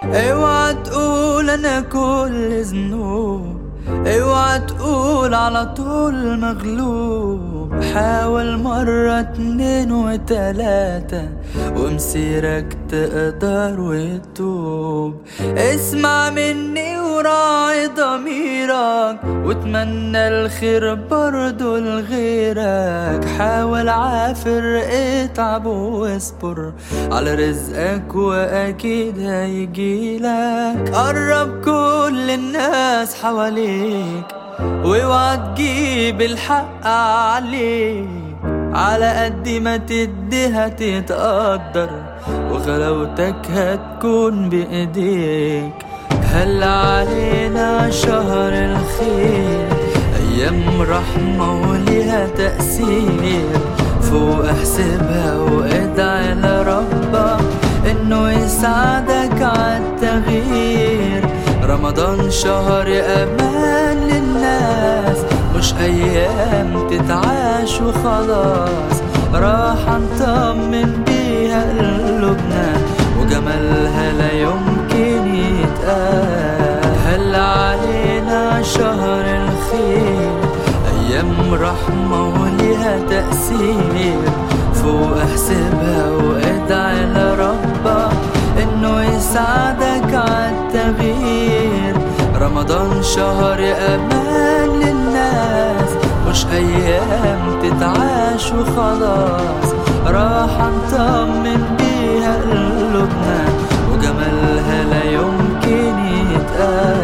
اوعى تقول انا كل ذنوب اوعى تقول على طول مغلوب حاول مرة اتنين وتلاتة ومسيرك تقدر وتوب اسمع مني وراعي ضميرك واتمنى الخير برضو لغيرك حاول عافر اتعب واصبر على رزقك واكيد هيجيلك قرب كل الناس حواليك واوعى تجيب الحق عليك على قد ما تديها تتقدر وغلاوتك هتكون بايديك هل علينا شهر الخير ايام رحمة وليها تأثير فوق احسبها وادعي لربك انه يساعدك عالتغيير رمضان شهر امان للناس مش ايام تتعاش وخلاص راح نطمن بيها قلوبنا وجمالها لا يمكن يتقال هل علينا شهر الخير ايام رحمة وليها تأثير فوق احسبها وادعي لربك انه يساعدك عالتغيير رمضان شهر امان للناس مش ايام تتعاش وخلاص راح نطمن بيها قلوبنا وجمالها لا يمكن يتقال